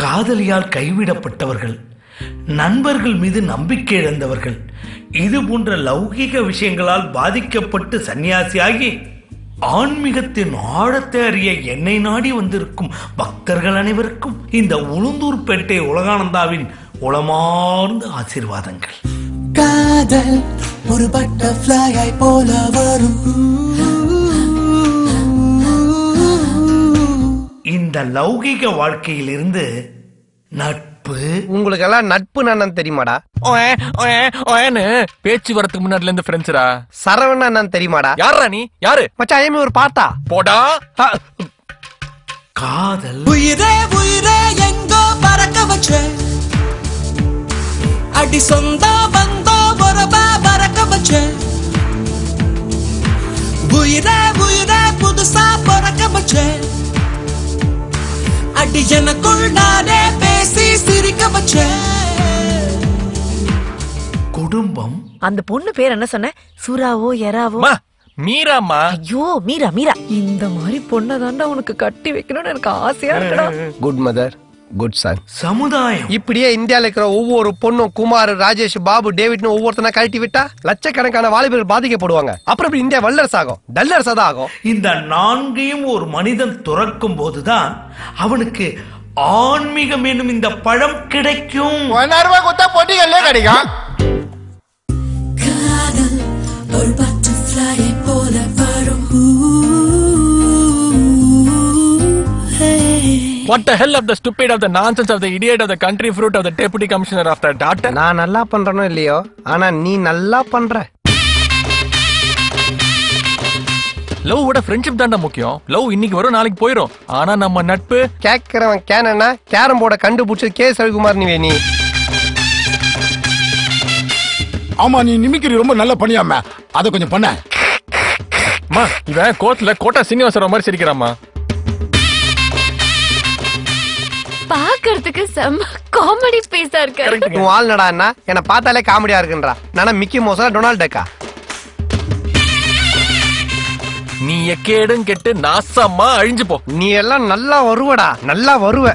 காதலியால் கைவிடப்பட்டவர்கள் நண்பர்கள் மீது நம்பிக்கை இழந்தவர்கள் இது போன்ற லௌகிக விஷயங்களால் பாதிக்கப்பட்டு சன்னியாசியாகி ஆன்மீகத்தின் ஆழத்தை அறிய என்னை நாடி வந்திருக்கும் பக்தர்கள் அனைவருக்கும் இந்த உளுந்தூர்பேட்டை உலகானந்தாவின் உளமார்ந்த ஆசீர்வாதங்கள் காதல் ஒரு பட்டர்ஃப்ளையை போல வரும் இந்த லௌகிக வாழ்க்கையிலிருந்து நட்பு உங்களுக்கு எல்லாம் நட்பு என்னன்னு தெரியுமாடா ஓயே, ஓயே, ஓயேன்னு பேச்சு வரதுக்கு முன்னாடில இருந்து ஃப்ரெண்ட்ஸ்ரா சரவணா என்னன்னு தெரியுமாடா யாரா நீ யாரு மச்சான் ஐயமே ஒரு பாட்டா போடா ஆ, காதல் உயிரே உயிரே எங்கோ பறக்க வச்ச அடி சொந்த பந்தோ பொறபா பறக்க வச்ச உயிரே உயிரே புதுசா பறக்க வச்ச அடி எனக்குள் நானே பேசி சிரிக்க வச்ச குடும்பம் அந்த பொண்ணு பேர் என்ன சொன்ன சூராவோ எராவோ அம்மா மீராம்மா ஐயோ மீரா மீரா இந்த மாதிரி பொண்ணை தாண்டா உனக்கு கட்டி வைக்கணும்னு எனக்கு ஆசையா இருக்குடா குட் மதர் குட் சன் சமுதாயம் இப்படியே இந்தியால இருக்கிற ஒவ்வொரு பொண்ணும் குமார் ராஜேஷ் பாபு டேவிட்னு ஒவ்வொருத்தனா கழட்டி விட்டா லட்சக்கணக்கான வாலிபர்கள் பாதிக்கப்படுவாங்க அப்புறம் இப்படி இந்தியா வல்லரசு ஆகும் டல்லரசா தான் ஆகும் இந்த நான்கையும் ஒரு மனிதன் துறக்கும் போதுதான் அவனுக்கு ஆன்மீகம் என்னும் இந்த பழம் கிடைக்கும் காதல் ஒரு பட்டர்ஃப்ளையை போல வரும் What the hell of the stupid of the nonsense of the idiot of the country fruit of the deputy commissioner of the daughter? நான் நல்லா பண்றேனோ இல்லையோ ஆனா நீ நல்லா பண்ற லவ் விட ஃப்ரெண்ட்ஷிப் தான்டா முக்கியம் லவ் இன்னைக்கு வரும் நாளைக்கு போயிடும் ஆனா நம்ம நட்பு கேட்கிறவன் கேனா கேரம் போர்டை கண்டுபிடிச்சது கே ரவிக்குமார் நீ நீ ஆமா நீ நிமிக்கிரி ரொம்ப நல்லா பண்ணியாம அதை கொஞ்சம் பண்ண அம்மா இவன் கோர்ட்ல கோட்டா சீனிவாசராவ் மாதிரி சிரிக்கிறாமா பாக்குறதுக்கு செம்ம காமெடி ஸ்பேஸா இருக்காரு உன் ஆள்னடா என்ன என்ன பார்த்தாலே காமெடியா இருக்குன்றா நானா மிக்கி மோசா டொனால்ட் டக்கா நீ எக்கேடும் கெட்டு நாசமா அழிஞ்சு போ நீ எல்லாம் நல்லா வருவடா நல்லா வருவ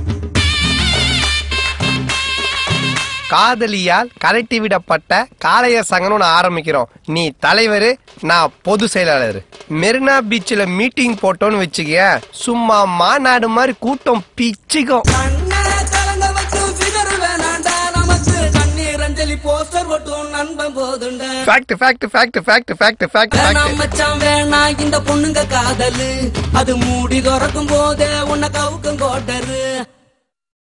காதலியால் கலட்டி விடப்பட்ட காளையர் சங்கம்னு ஒண்ணு ஆரம்பிக்கிறோம் நீ தலைவர் நான் பொது செயலாளர் மெரினா பீச்சில் மீட்டிங் போட்டோன்னு வச்சுக்க சும்மா மாநாடு மாதிரி கூட்டம் பிச்சுக்கும் கண்ணை கலங்க வச்சு ஃபிகர் வேணாண்டா நமக்கு கண்ணீர் அஞ்சலி போஸ்டர் ஒட்டும் நண்பன் போதுண்டா fact fact fact fact fact fact வேணாம் ஃபேக்ட் மச்சான் வேணா இந்த பொண்ணுங்க காதலு அது மூடி திறக்கும் போதே உன்னை கவுக்கும் கோட்டரு